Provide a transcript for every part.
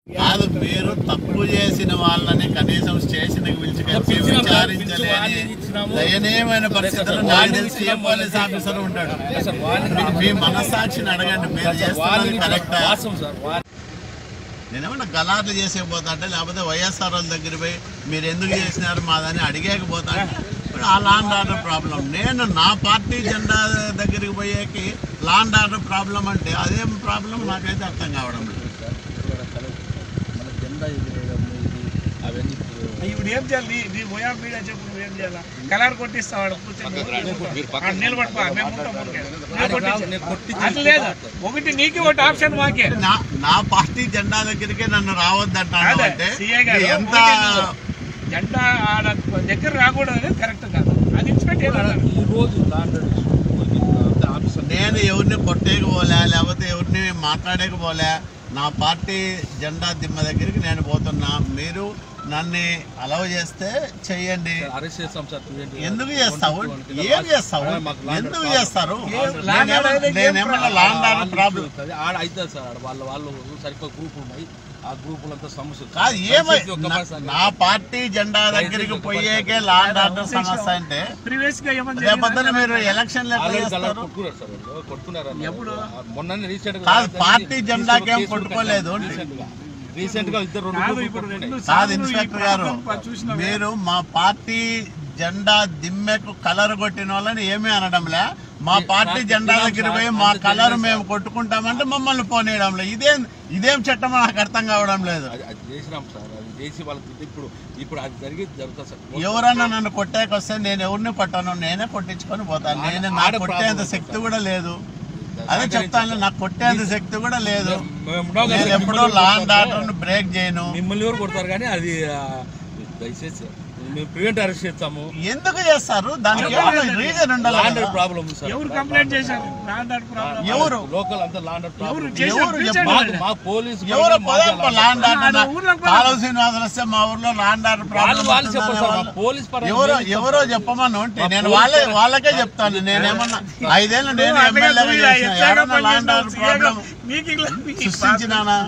కాదు మీరు తప్పు చేసిన వాళ్ళని కనీసం స్టేషన్ కి పిలిచి కలిసి పిలిచినాం సార్, పిలిచి విచారించలేని వార్నింగ్ ఇచ్చినాము. దయనీయమైన పరిస్థితుల్లో సార్, నాకు వార్నింగ్ తెలిసి ఏ ఇచ్చినాం, పోలీస్ వార్నింగ్ ఆఫీసర్ ఉంటాడు సార్, వార్నింగ్ మీ- మీ మనస్సాక్షిని అడగండి మీరు చేస్తున్నది వార్నింగ్ కరెక్టా వాస్తవం సార్ వార్నింగ్ నేనేమన్నా గలాట్లు చేసేకపోతా అంటే లేకపోతే వైఎస్ఆర్ వాళ్ళ దగ్గర పోయి మీరు ఎందుకు చేసినారు మాదని అడిగేకపోతా అంటే ఇప్పుడు ఆ లాండ్ ఆర్డర్ ప్రాబ్లం నేను నా పార్టీ జెండా దగ్గరికి పోయేకి లాండ్ ఆర్డర్ ప్రాబ్లం అంటే అదేం ప్రాబ్లం నాకైతే అర్థం కావడం లేదు మన జెండా ఇది ఇది అవన్నీ ఇప్పుడు ఏం చేయాలి నీ- నీ పోయా మీడియా చెప్పు నువ్వు ఏం చేయాలా కలర్ కొట్టిస్తావాడు కూర్చొని నిలబడిపో మేము ఉంటాం ఊరికే. నేను కొట్టించా. నేను కొట్టించి అట్లా లేదు ఒకటి నీకు ఒకటి ఆప్షన్ మాకే నా నా పార్టీ జెండా దగ్గరికే నన్ను రావద్దంటాను అదే, అంటే సీఏ గారు ఇది ఎంత ఒకటి నువ్వు జెండా ఆడ దగ్గర రాకూడదు అనేది కరెక్ట్ కాదు అది ఇన్స్పెక్ట్ చేయాలి ఈ రోజు లాండర్ ఆఫీసర్ నేను ఎవరిని కొట్టేకపోలే లేకపోతే ఎవరిని మాట్లాడేకపోలే నా పార్టీ జెండా దిమ్మ దగ్గరికి నేను పోతున్నా మీరు నన్ను అలవ్ చేస్తే చెయ్యండి అరెస్ట్ చేస్తాం సార్ చూడండి ఎందుకు చేస్తావు ఏం చేస్తావు మాకు లాండ్ ఎందుకు ప్రాబ్లం. చేస్తారు లాండ్ ఆర్డర్ నేనేమన్నా- అయితే ఏం నేనేమన్నా లాండ్ ఆర్డర్ ప్రాబ్లం అవుతుంది. ఆడ అవుతుంది సార్ ఆడ వాళ్ళ వాళ్ళు సరిపోయి గ్రూపులు ఉన్నాయి ఆ గ్రూపులంతా సమస్యలు కాదు ఏమై దయచేసి ఒక్కసారి సార్ నా పార్టీ జెండా దగ్గరికి పోయేకే లాండ్ ఆర్డర్ సమస్య అంటే ప్రీవియస్ గా ఏమని రేపొద్దున మీరు ఎలక్షన్ లెక్క ఆల్రెడీ అలా చేస్తారు కొట్టుకున్నారు సార్ వాళ్ళు. కొట్టుకున్నారు అన్నారు. ఎప్పుడు? మొన్న రీసెంట్ కాదు, పార్టీ జెండాకేం కొట్టుకోలేదు. రీసెంట్ గా ఇద్దరు రెండు కాదు గ్రూపులు ఇప్పుడు కొట్టుకున్నాయి. రెండు కాదు సార్లు ఈ ఇన్స్పెక్టర్ గారు ప్రభుత్వం చూసినావే. మీరు మా పార్టీ జెండా దిమ్మెకు కలర్ కొట్టిన వాళ్ళని ఏమీ అనడంలే మా పార్టీ జెండా దగ్గర పోయి మా కలర్ మేము కొట్టుకుంటామంటే మమ్మల్ని పోనీయడంలే ఇదేం ఇదేం చట్టం నాకు అర్థం కావడం లేదు అది అది చేసినాం సార్ అది చేసి వాళ్ళకి ఇప్పుడు ఇప్పుడు అది జరిగేది జరుగుతుంది సార్ ఎవరన్నా నన్ను కొట్టేకొస్తే నేను ఎవరిని కొట్టాను నేనే కొట్టించుకొని పోతాను నేను నాకు కొట్టేంత శక్తి కూడా లేదు అదే చెప్తాను నాకు కొట్టేంత శక్తి కూడా లేదు మేము ఉన్నాం కదా నేను సార్, ఎప్పుడూ మిమ్మల్ని లాండ్ కొడతారు. ఆర్డర్ బ్రేక్ చేయను మిమ్మల్ని ఎవరు కొడతారు కానీ అది ఆ, దయచేసి మేము ప్రివెంట్ అరెస్ట్ చేస్తాము ఎందుకు చేస్తారు దానికి ఏమైనా రీజన్ ఉండాలి లాండర్ కదా? ప్రాబ్లం ఉంది సార్ ఎవరు కంప్లైంట్ చేశారు లాండ్ ఆర్డర్ ప్రాబ్లం ఎవరు లోకల్ అంతా లాండర్ ఎవరు ప్రాబ్లం చేశారు ఎవరు పిలిచాడు మాకు వాళ్ళని. మా పోలీసు ఎవరో వాళ్ళు మాకు పోదాం లాండర్ లాండ్ ఆర్డర్ ఆడ ఊర్లోకి పోదాం. కాలువ శ్రీనివాసులు వస్తే మా ఊర్లో లాండ్ ఆర్డర్ వాళ్ళు ప్రాబ్లం వాళ్ళు చెప్పరు సార్ మా అంటున్నారు పోలీస్ పరంగా ఎవరో మేము ఎవరో చెప్పమని ఉంటే మా నేను పోలీస్ వాళ్ళే పరంగా- వాళ్ళకే చెప్తాను నేనేమన్నా ఐదేళ్ళు నేను నువ్వు అడగదు, ఎమ్మెల్యేగా ఇలా చేసిన ఎట్లాగో ఎవరన్నా లాండ్ ఆర్డర్ పనిచేస్తావు, ప్రాబ్లం నీకు ఇలా నీకు సృష్టించినానా?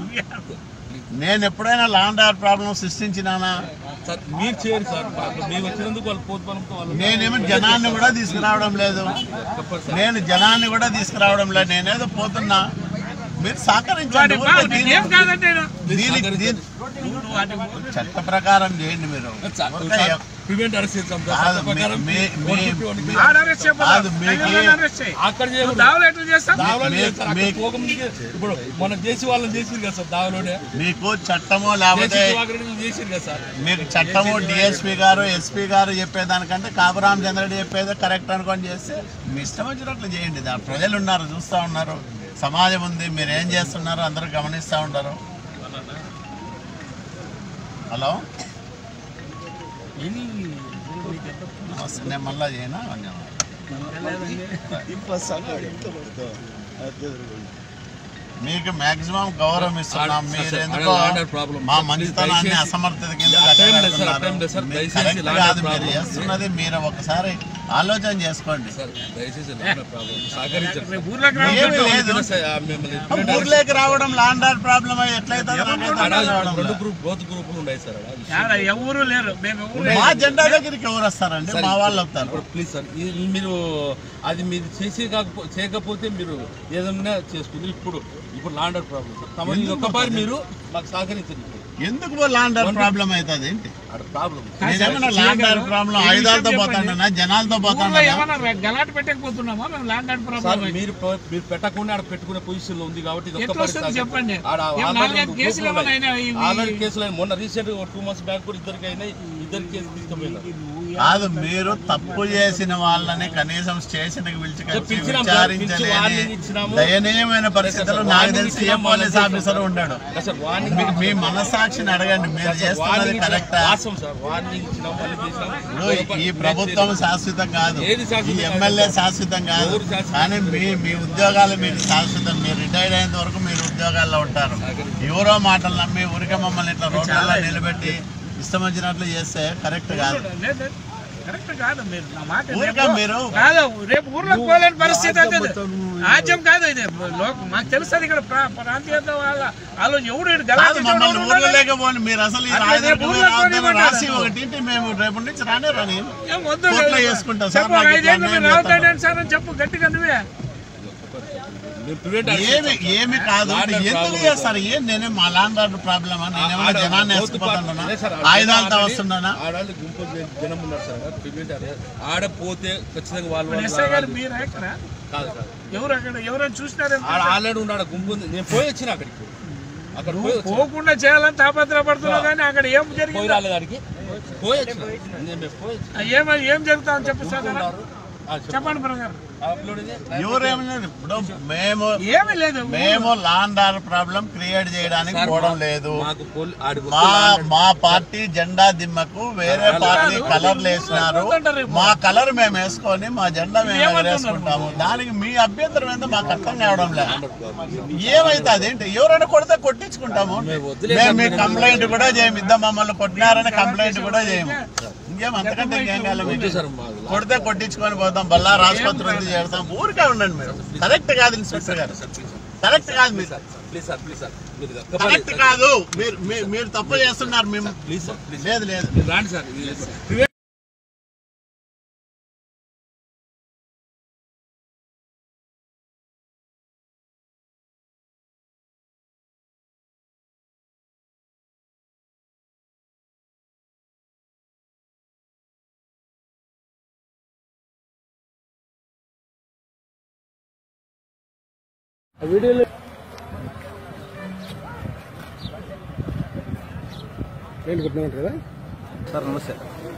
నేను ఎప్పుడైనా లాండ్ ఆర్డర్ ప్రాబ్లం సృష్టించినానా సార్ మీరు చేయరు సార్ మాకు మేము వచ్చినందుకు వాళ్ళు పోతు పనంతో వాళ్ళు నేనేమో జనాన్ని కూడా తీసుకురావడం లేదు చెప్పరు సార్ నేను జనాన్ని కూడా తీసుకురావడం లేదు నేనేదో పోతున్నా మీరు సహకరించండి వాడి ఊరికే బావ దీని- నీకేం కాదంటే నేను. దీనికి దీని- నువ్వు వాటి చట్ట ప్రకారం చేయండి మీరు ఊరికే ఎ- ప్రివెంట్ అరెస్ట్ చేస్తాం సార్ కాదు, చట్ట ప్రకారం మీ- మీ- 151 మీ- ఆడ అరెస్ట్ చేయకపోతే కాదు, మీకు- తెలంగాణ అరెస్ట్ చేయి. అక్కడ నువ్వు చేయకూడదు. దావలు ఎట్లా చేస్తావు దావలోనే మీ- చేస్తారు. అక్కడ మీ- పోకముందుకే ఇప్పుడు మనం చేసి వాళ్ళని చేసిరు కదా సార్ దావలోనే మీకు చట్టము లేకపోతే చేసి దివాకరెడ్డి చేసిరు కదా సార్ మీకు చట్టము డిఎస్పీ గారు ఎస్పీ గారు చెప్పేదానికంటే కాపురామచంద్రుడు చెప్పేదే కరెక్ట్ అనుకొని చేస్తే మీ ఇష్టం వచ్చినట్లు చేయండి దా ప్రజలు ఉన్నారు చూస్తూ ఉన్నారు సమాజం ఉంది మీరు ఏం చేస్తున్నారు అందరూ గమనిస్తూ ఉంటారు హలో నమస్తే నేను మళ్ళా చేయనా మీకు మాక్సిమం గౌరవం ఇస్తున్నాం సార్, మీరు సార్, ఎందుకో లాండర్ ప్రాబ్లం. మా సార్, మంచితనాన్ని దయచేసి- అసమర్థత కింద అట్లేం లేదు సార్, లెక్కగడుతున్నారు. అట్లేం లేదు సార్, మీరు దయచేసి కరెక్ట్ లాండర్ కాదు మీరు ప్రాబ్లం. చేస్తున్నది మీరు ఒకసారి ఆలోచన చేసుకోండి సార్ దయచేసి లాండర్ ప్రాబ్లం సహకరించండి రేపు ఊర్లోకి రా. ఏమీ లేదు సార్, ఆ మిమ్మల్ని ప్రివెంట్ ఊర్లోకి రావడం లాండర్ ప్రాబ్లం ఎట్లయితే ఆడ రెండు గ్రూప్ బోత్ గ్రూపులు ఉన్నాయి సార్ ఆడ. ఆడ ఎవరు లేరు మేము ఎవరు మా జెండా దగ్గరికి ఎవరు వస్తారండి మా వాళ్ళు వస్తారు ఇప్పుడు ప్లీజ్ సార్ ఈ- మీరు అది మీరు చేసే కాకపో చేయకపోతే మీరు ఏదైనా చేసుకుంది ఇప్పుడు ఇప్పుడు లాండర్ ప్రాబ్లం సార్ తమ ఒక్కసారి మీరు మాకు సహకరించండి ఇప్పుడు. ఎందుకు లాండర్ ప్రాబ్లం అవుతుంది ఏంటి ఆడ ప్రాబ్లం నేనేమన్నా లాండర్ ప్రాబ్లం ఆయుధాలతో పోతాంటున్నా జనాలతో ఊర్లో పోతాంటున్నా ఏమన్నా గలాట పెట్టకపోతున్నామా మేము ల్యాండ్ ఆర్డర్ సార్ ప్రాబ్లం మీరు ప- మీరు పెట్టకుండా ఆడ పెట్టుకునే పొజిషన్ లో ఉంది కాబట్టి ఇది ఎట్లా ఒక్కసారి వస్తుంది సహకరి- చెప్పండి? ఆడ ఏం ఆల్రెడీ నాలుగైదు రెండు కేసులు గ్రూపులు ఏమైనా ఉన్నాయి. అయినాయా? ఇవి- ఆల్రెడీ కేసులు అయినాయి. మొన్న రీసెంట్ టూ మంత్స్ బ్యాక్ కూడా ఇద్దరికి అయినాయి ఇద్దరు కేసు తీసుకుపోయినారు కాదు మీరు తప్పు చేసిన వాళ్ళని కనీసం స్టేషన్ కి పిలిచి కలిసి పిలిచినాం సార్, పిలిచి విచారించలేని వార్నింగ్ ఇచ్చినాము. దయనీయమైన పరిస్థితుల్లో నాకు వార్నింగ్ తెలిసి ఏ ఇచ్చినాము, పోలీస్ వార్నింగ్ ఆఫీసర్ ఉండడు సార్ వార్నింగ్ మీ- మీ మనసాక్షిని అడగండి మీరు సార్, చేస్తున్నది వార్నింగ్ ఇచ్చినాం. కరెక్టా వాస్తవం సార్ వార్నింగ్ ఇచ్చినాం మళ్ళీ చేసినాం. ఇప్పుడు ఈ ప్రభుత్వం శాశ్వతం కాదు ఏది శాశ్వతం ఈ కాదు? ఎమ్మెల్యే శాశ్వతం కాదు ఎవరు శాశ్వతం కానీ మీ మీ ఉద్యోగాలు మీకు శాశ్వతం మీరు రిటైర్ అయ్యేంత వరకు మీరు ఉద్యోగాల్లో ఉంటారు ఎవరో మాటలు నమ్మి ఊరికే మమ్మల్ని ఇట్లా రోడ్లలో నిలబెట్టి ఇష్టం వచ్చినట్లు చేస్తే కరెక్ట్ కాదు లేదు, లేదు. కరెక్ట్ కాదు మీరు నా మాట ఊరికే రేపు- మీరు కాదు రేపు ఊర్లోకి పోలేని పరిస్థితి అయితే ఇది. రాజ్యం కాదు ఇది లోక- మాకు తెలుస్తుంది ఇక్కడ ప్రా- ప్రాంతీయత వాళ్ళ ఆలోచన ఎవడు ఈడు గలాటా కాదు మమ్మల్ని చేసేవాడు ఊర్లో ఉన్నాడు. లేకపోండి మీరు అసలు ఈ అట్లా రాజధానికి రేపు మీరు ఊర్లో రావద్దని పోనీ రాసి మాట్లాడదాం. ఒకటి ఇంటి మేము రేపు నుంచి రానే రాని ఏం వద్దు కోర్టులో లేదు. చేసుకుంటా సార్, చెప్పు, నాకు ఇట్లా ఐదేళ్ళు అన్యాయం మీరు రావుతాడు చేస్తాను. సార్ అని చెప్పు గట్టిగా నువ్వే మీరు ప్రివెంట్ ఏమి ఏమి కాదు Land ఎందుకు problem. చేస్తారు ఏం నేనే మా లాండ్ ఆర్డర్ ప్రాబ్లమా నేనేమన్నా జనాన్ని వేసుకుపోతున్నా ఆయుధాలతో వస్తున్నానా ఆడాలి గుంపు జనం ఉన్నారు సార్ ప్రివెంట్ ఆడ పోతే ఖచ్చితంగా వాళ్ళు ఇప్పుడు వాళ్ళు ఎస్ఐ గారు రావాలి. మీరు ఎక్కడ కాదు కాదు ఎవరు అక్కడ ఎవరైనా చూసినారేమో ఆడ ఆల్రెడీ ఉన్నాడు గుంపు ఉంది నేను పోయి వచ్చిన అక్కడికి అక్కడ పోయి వచ్చిన. పోకుండా చేయాలని తాపత్రపడుతున్నావు కానీ అక్కడ ఏం పోయి జరిగింది రాలేదు ఆడికి పోయి వచ్చిన నేను మేము పోయి వచ్చిన ఏమో ఏం జరుగుతుందని చెప్పు సార్ ఆ, చెప్పు. చెప్పండి బ్రదర్ అప్లోడ్ ఇది. ఎవరేమి లేదు ఇప్పుడు మేము ఏమీ లేదు మేము లాండ్ ఆర్డర్ ప్రాబ్లం క్రియేట్ చేయడానికి పోవడం లేదు మాకు పోలీ- ఆడికి మా మా పార్టీ జెండా దిమ్మకు వేరే పార్టీ కలర్లు వేసినారు మా కలర్ మేము వేసుకొని మా జెండా మేము ఎగరేసుకుంటాము దానికి మీ అభ్యంతరం ఏందో మాకు అర్థం కావడం లేదు ఏమైతే అదేంటి ఎవరైనా కొడితే కొట్టించుకుంటాము మేము మీ కంప్లైంట్ కూడా చేయము ఇద్దరు మమ్మల్ని కొట్టినారని కంప్లైంట్ కూడా చేయము ఇంకేం అంతకంటే ఇంకేం కావాలి మీకు? సార్ మాకు కొడితే కొట్టించుకొని పోతాం బల్లారు ఆసుపత్రి ఉంది చేస్తాం ఊరికే ఉండండి మీరు కరెక్ట్ కాదు ఇన్స్పెక్టర్ గారు కరెక్ట్ కాదు మీరు ప్లీజ్ సార్ ప్లీజ్ సార్ మీరు ఒక్క పని- కరెక్ట్ కాదు మీరు మీ- మీరు తప్పు చేస్తున్నారు మేము ప్లీజ్ సార్ ప్లీజ్ లేదు లేదు మీరు రాండి సార్ ఇది- సార్ నమస్తే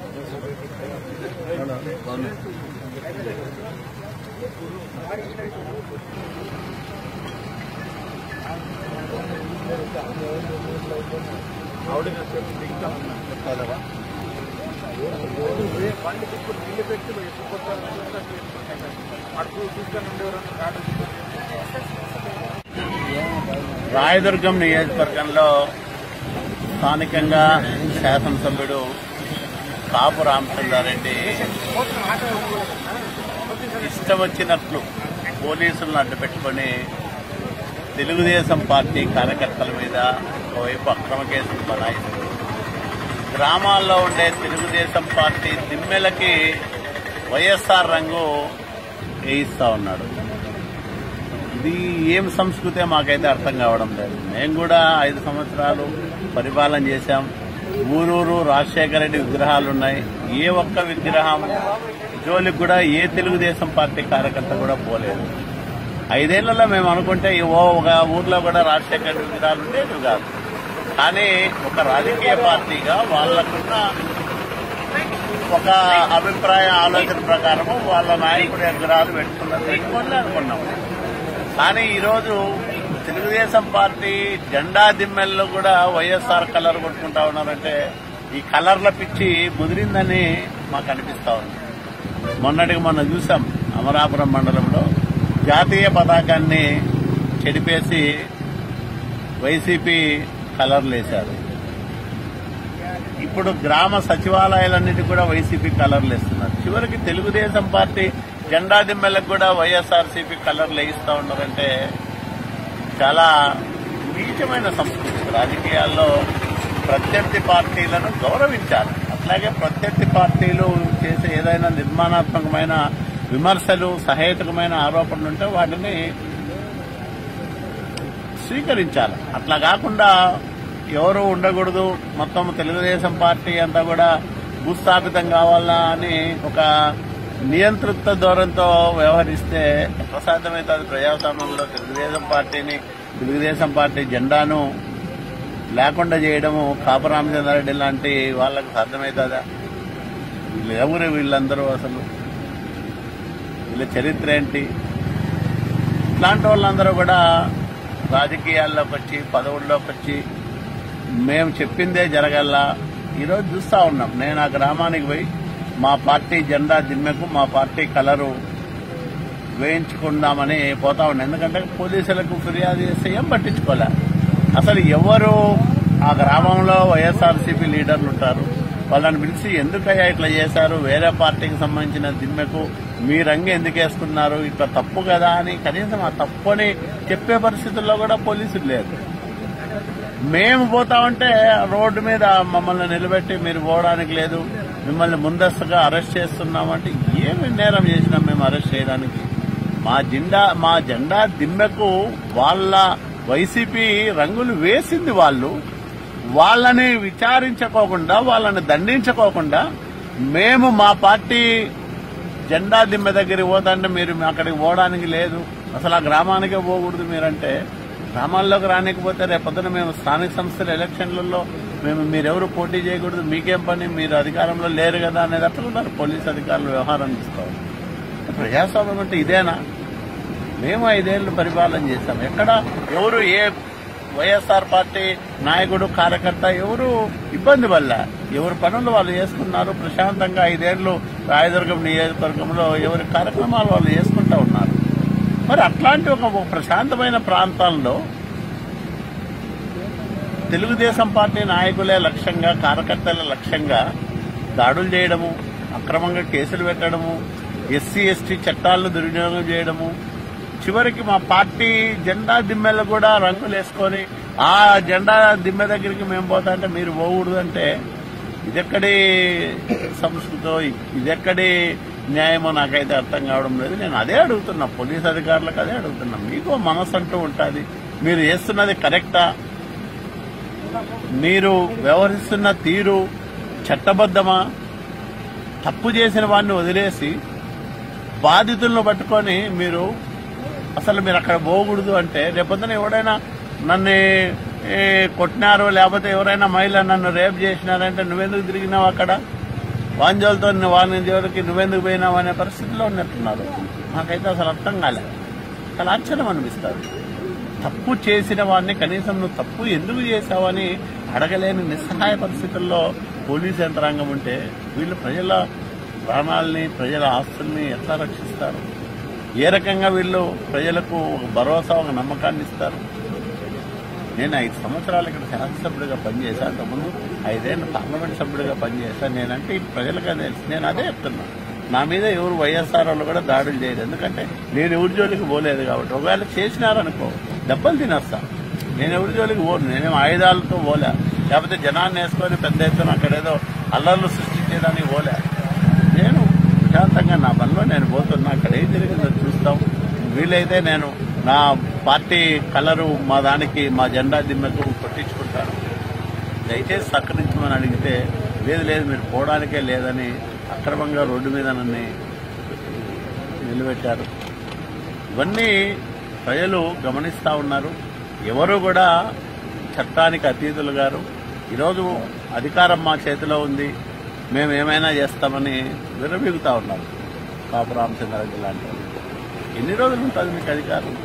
రాయదుర్గం నియోజకవర్గంలో స్థానికంగా శాసనసభ్యుడు కాపు రామచంద్రారెడ్డి ఇష్టం వచ్చినట్లు పోలీసులను అడ్డుపెట్టుకొని తెలుగుదేశం పార్టీ కార్యకర్తల మీద ఒకవైపు అక్రమ కేసులు బనాయిస్తూ గ్రామాల్లో ఉండే తెలుగుదేశం పార్టీ దిమ్మెలకి వైఎస్ఆర్ రంగు వేయిస్తా ఉన్నాడు ఇది ఏం సంస్కృతే మాకైతే అర్థం కావడం లేదు మేము కూడా ఐదు సంవత్సరాలు పరిపాలన చేశాం ఊరూరు రాజశేఖర రెడ్డి విగ్రహాలు ఉన్నాయి ఏ ఒక్క విగ్రహం జోలికి కూడా ఏ తెలుగుదేశం పార్టీ కార్యకర్త కూడా పోలేదు ఐదేళ్లలో మేము అనుకుంటే ఈ ఓ ఒక ఊర్లో కూడా రాజశేఖర రెడ్డి విగ్రహాలు ఉండేవి కాదు కానీ ఒక రాజకీయ పార్టీగా వాళ్ళకున్న ఒక అభిప్రాయ ఆలోచన ప్రకారము వాళ్ళ నాయకుడి విగ్రహాలు పెట్టుకున్నారు పెట్టుకోండి అనుకున్నాం కానీ ఈరోజు తెలుగుదేశం పార్టీ జెండా దిమ్మెల్లో కూడా వైఎస్ఆర్ కలర్ కొట్టుకుంటా ఉన్నారంటే ఈ కలర్ల పిచ్చి ముదిరిందని మాకు అనిపిస్తా ఉంది మొన్నటికి మొన్న చూసాం అమరాపురం మండలంలో జాతీయ పతాకాన్ని చెడిపేసి వైసీపీ కలర్లు వేశారు ఇప్పుడు గ్రామ సచివాలయాలన్నిటి కూడా వైసీపీ కలర్లు వేస్తున్నారు చివరికి తెలుగుదేశం పార్టీ జెండా దిమ్మెలకు కూడా వైఎస్ఆర్సీపీ కలర్లు వేయిస్తా ఉన్నారంటే చాలా నీచమైన సంస్కృతి రాజకీయాల్లో ప్రత్యర్థి పార్టీలను గౌరవించాలి అట్లాగే ప్రత్యర్థి పార్టీలు చేసే ఏదైనా నిర్మాణాత్మకమైన విమర్శలు సహేతుకమైన ఆరోపణలు ఉంటే వాటిని స్వీకరించాలి అట్లా కాకుండా ఎవరు ఉండకూడదు మొత్తం తెలుగుదేశం పార్టీ అంతా కూడా భూస్థాపితం కావాలా అని ఒక నియంతృత్వ ధోరణితో వ్యవహరిస్తే ఎట్లా సాధ్యమవుతుంది ప్రజాస్వామ్యంలో తెలుగుదేశం పార్టీని తెలుగుదేశం పార్టీ జెండాను లేకుండా చేయడము కాపరామచంద్రారెడ్డి లాంటి వాళ్ళకు సాధ్యమవుతుందా వీళ్ళు ఎవరు వీళ్ళందరూ అసలు వీళ్ళ చరిత్ర ఏంటి ఇట్లాంటి వాళ్ళందరూ కూడా రాజకీయాల్లోకి వచ్చి పదవుల్లోకి వచ్చి మేము చెప్పిందే జరగల్లా ఈరోజు చూస్తా ఉన్నాం నేను ఆ గ్రామానికి పోయి మా పార్టీ జెండా దిమ్మెకు మా పార్టీ కలరు వేయించుకుందామని పోతా ఉన్నాం ఎందుకంటే పోలీసులకు ఫిర్యాదు చేస్తే ఏం పట్టించుకోలే అసలు ఎవరు ఆ గ్రామంలో వైఎస్ఆర్సీపీ లీడర్లు ఉంటారు వాళ్ళని పిలిచి ఎందుకయ్యా ఇట్లా చేశారు వేరే పార్టీకి సంబంధించిన దిమ్మెకు మీ రంగు ఎందుకు వేసుకున్నారు ఇట్లా తప్పు కదా అని కనీసం ఆ తప్పు అని చెప్పే పరిస్థితుల్లో కూడా పోలీసులు లేరు మేము పోతామంటే రోడ్డు మీద మమ్మల్ని నిలబెట్టి మీరు పోవడానికి లేదు మిమ్మల్ని ముందస్తుగా అరెస్ట్ చేస్తున్నామంటే ఏమి నేరం చేసినాం మేము అరెస్ట్ చేయడానికి మా జెండా మా జెండా దిమ్మెకు వాళ్ళ వైసీపీ రంగులు వేసింది వాళ్ళు వాళ్ళని విచారించుకోకుండా వాళ్ళని దండించుకోకుండా మేము మా పార్టీ జెండా దిమ్మె దగ్గరికి పోతుంటే మీరు అక్కడికి పోవడానికి లేదు అసలు ఆ గ్రామానికే పోకూడదు మీరంటే గ్రామాల్లోకి రానికపోతే రేపొద్దున మేము స్థానిక సంస్థల ఎలక్షన్లలో మేము మీరెవరు పోటీ చేయకూడదు మీకేం పని మీరు అధికారంలో లేరు కదా అనేది అట్లా ఉన్నారు పోలీస్ అధికారులు వ్యవహారం తీసుకోవాలి ప్రజాస్వామ్యం అంటే ఇదేనా మేము ఐదేళ్లు పరిపాలన చేశాం ఎక్కడ ఎవరు ఏ వైఎస్ఆర్ పార్టీ నాయకుడు కార్యకర్త ఎవరు ఇబ్బంది వల్ల ఎవరి పనులు వాళ్ళు చేసుకున్నారు ప్రశాంతంగా ఐదేళ్లు రాయదుర్గం నియోజకవర్గంలో ఎవరి కార్యక్రమాలు వాళ్ళు చేసుకుంటూ ఉన్నారు మరి అట్లాంటి ఒక ఒక ప్రశాంతమైన ప్రాంతాల్లో తెలుగుదేశం పార్టీ నాయకులే లక్ష్యంగా కార్యకర్తల లక్ష్యంగా దాడులు చేయడము అక్రమంగా కేసులు పెట్టడము ఎస్సీ ఎస్టీ చట్టాలను దుర్వినియోగం చేయడము చివరికి మా పార్టీ జెండా దిమ్మెలు కూడా రంగులు వేసుకొని ఆ జెండా దిమ్మె దగ్గరికి మేము పోతా అంటే మీరు పోకూడదు అంటే ఇదెక్కడి సంస్కృతో ఇదెక్కడి న్యాయమో నాకైతే అర్థం కావడం లేదు నేను అదే అడుగుతున్నా పోలీస్ అధికారులకు అదే అడుగుతున్నా మీకు మనసు అంటూ ఉంటుంది మీరు చేస్తున్నది కరెక్టా మీరు వ్యవహరిస్తున్న తీరు చట్టబద్ధమా తప్పు చేసిన వాడిని వదిలేసి బాధితులను పట్టుకొని మీరు అసలు మీరు అక్కడ పోకూడదు అంటే రేపొద్దున ఎవడైనా నన్ను ఏ, కొట్టినారు లేకపోతే ఎవరైనా మహిళ నన్ను రేప్ చేసినారంటే నువ్వెందుకు తిరిగినావు అక్కడ వాంజోలతో వాళ్ళని దేవుడికి నువ్వెందుకు పోయినావు అనే పరిస్థితిలో ఉన్నట్టున్నారు నాకైతే అసలు అర్థం కాలేదు చాలా ఆశ్చర్యం అనిపిస్తుంది తప్పు చేసిన వాడిని కనీసం నువ్వు తప్పు ఎందుకు చేశావని అడగలేని నిస్సహాయ పరిస్థితుల్లో పోలీస్ యంత్రాంగం ఉంటే వీళ్ళు ప్రజల ప్రాణాలని ప్రజల ఆస్తుల్ని ఎట్లా రక్షిస్తారు ఏ రకంగా వీళ్ళు ప్రజలకు ఒక భరోసా ఒక నమ్మకాన్ని ఇస్తారు నేను ఐదు సంవత్సరాలు ఇక్కడ శాసనసభ్యుడిగా పనిచేశాను అంతకుముందు ఐదేళ్ళు పార్లమెంట్ సభ్యుడిగా పనిచేశాను నేనంటే ఈ ప్రజలకు అది తెలుసు నేను అదే చెప్తున్నా నా మీద ఎవరు వైఎస్ఆర్ వాళ్ళు కూడా దాడులు చేయరు ఎందుకంటే నేను ఎవరి జోలికి పోలేదు కాబట్టి ఒకవేళ చేసినారనుకో దెబ్బలు తినేస్తా నేను ఎవరి జోలికి పోను నేనేం ఆయుధాలతో పోలే లేకపోతే జనాన్ని వేసుకొని పెద్ద ఎత్తున అక్కడేదో అల్లర్లు సృష్టించేదానికి పోలే నేను ప్రశాంతంగా నా పనిలో నేను పోతున్నా అక్కడ ఏం జరిగిందో చూస్తాం వీలైతే నేను నా పార్టీ కలరు మా దానికి మా జెండా దిమ్మకు కొట్టించుకుంటాను దయచేసి సహకరించమని అడిగితే లేదు లేదు మీరు పోవడానికే లేదని అక్రమంగా రోడ్డు మీద నన్ను నిలబెట్టారు ఇవన్నీ ప్రజలు గమనిస్తూ ఉన్నారు ఎవరు కూడా చట్టానికి అతీతులు గారు ఈరోజు అధికారం మా చేతిలో ఉంది మేము ఏమైనా చేస్తామని విరమిగుతా ఉన్నారు కాపు రామచంద్రారెడ్డి లాంటి వాళ్ళు. ఎన్ని రోజులు ఉంటుంది మీకు అధికారం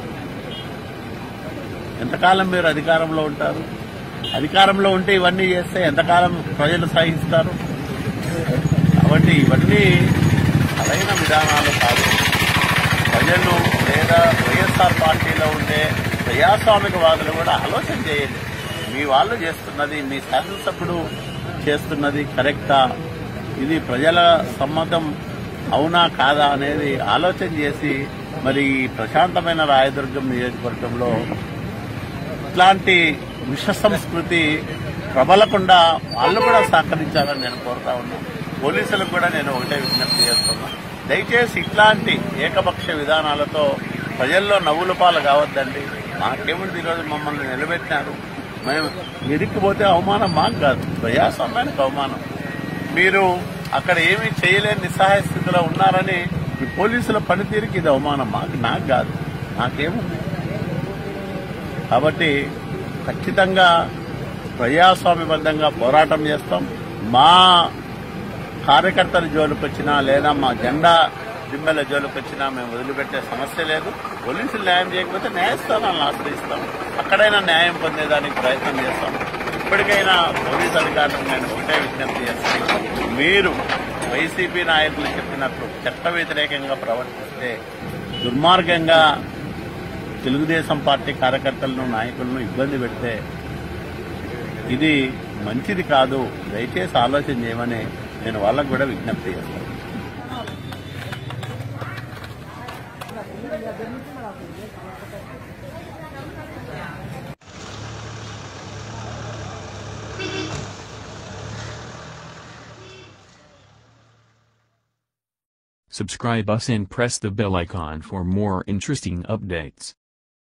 ఎంతకాలం మీరు అధికారంలో ఉంటారు అధికారంలో ఉంటే ఇవన్నీ చేస్తే ఎంతకాలం ప్రజలు సహిస్తారు కాబట్టి ఇవన్నీ సరైన విధానాలు కాదు ప్రజలు లేదా వైఎస్ఆర్ పార్టీలో ఉండే ప్రజాస్వామికవాదులు కూడా ఆలోచన చేయండి మీ వాళ్ళు చేస్తున్నది మీ శాసనసభ్యుడు చేస్తున్నది కరెక్టా ఇది ప్రజల సమ్మతం అవునా కాదా అనేది ఆలోచన చేసి మరి ఈ ప్రశాంతమైన రాయదుర్గం నియోజకవర్గంలో ఇట్లాంటి విష సంస్కృతి ప్రబలకుండా వాళ్ళు కూడా సహకరించాలని నేను కోరుతా ఉన్నాను పోలీసులకు కూడా నేను ఒకటే విజ్ఞప్తి చేస్తున్నా దయచేసి ఇట్లాంటి ఏకపక్ష విధానాలతో ప్రజల్లో నవ్వుల పాలు కావద్దండి మాకేముంది ఈరోజు మమ్మల్ని నిలబెట్టినారు మేము ఎదిక్కిపోతే అవమానం మాకు కాదు ప్రజాస్వామ్యానికి అవమానం మీరు అక్కడ ఏమీ చేయలేని నిస్సహాయ స్థితిలో ఉన్నారని ఈ పోలీసుల పనితీరుకి ఇది అవమానం మాకు నాకు కాదు నాకేముంది కాబట్టి ఖచ్చితంగా ప్రజాస్వామ్యబద్ధంగా పోరాటం చేస్తాం మా కార్యకర్తల జోలికి వచ్చినా లేదా మా జెండా దిమ్మెల జోలికి వచ్చినా మేము వదిలిపెట్టే సమస్య లేదు పోలీసులు న్యాయం చేయకపోతే న్యాయస్థానాలను ఆశ్రయిస్తాం అక్కడైనా న్యాయం పొందేదానికి ప్రయత్నం చేస్తాం ఇప్పటికైనా పోలీస్ అధికారులకు నేను ఒకటే విజ్ఞప్తి చేస్తాను మీరు వైసీపీ నాయకులు చెప్పినట్లు చట్ట వ్యతిరేకంగా ప్రవర్తిస్తే దుర్మార్గంగా తెలుగుదేశం పార్టీ కార్యకర్తలను నాయకులను ఇబ్బంది పెడితే ఇది మంచిది కాదు దయచేసి ఆలోచన చేయమని నేను వాళ్ళకు కూడా విజ్ఞప్తి చేస్తాను Subscribe us and press the bell icon for more interesting updates.